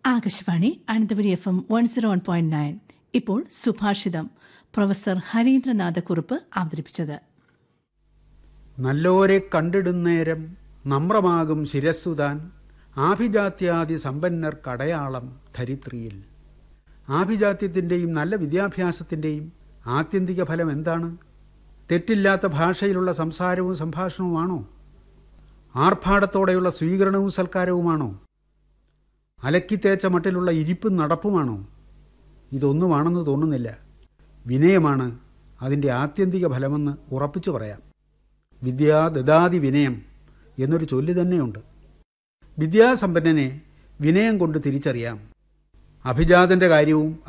Akashvani Ananthapuri F M one zero one point nine ഇപ്പോൾ സുഭാഷിതം professor Harindranatha Kurup അവതരിപ്പിച്ചത് നല്ലോരെ കണ്ടിടുന്നേരം നമ്രമാകും ശിരസ്സുതാൻ ആഭിജാത്യാദി സമ്പന്നർ കടയാളം ധരിത്രിയിൽ ആഭിജാത്യത്തിൻ്റെയും നല്ല വിദ്യാഭ്യാസത്തിൻ്റെയും ആത്യന്തിക ഫലം എന്താണ് തെറ്റില്ലാത്ത ഭാഷയിലുള്ള സംസാരവും സംഭാഷണവുമാണോ ആർഭാടത്തോടെയുള്ള സ്വീകരണവും സൽക്കാരവുമാണോ അലക്കിത്തേച്ച മട്ടിലുള്ള ഇരിപ്പും നടപ്പുമാണോ ഇതൊന്നുമാണെന്ന് തോന്നുന്നില്ല വിനയമാണ് അതിൻ്റെ ആത്യന്തിക ഫലമെന്ന് ഉറപ്പിച്ചു പറയാം വിദ്യാ ദദാതി വിനയം എന്നൊരു ചൊല്ല് തന്നെയുണ്ട് വിദ്യാസമ്പന്നനെ വിനയം കൊണ്ട് തിരിച്ചറിയാം അഭിജാതന്റെ കാര്യവും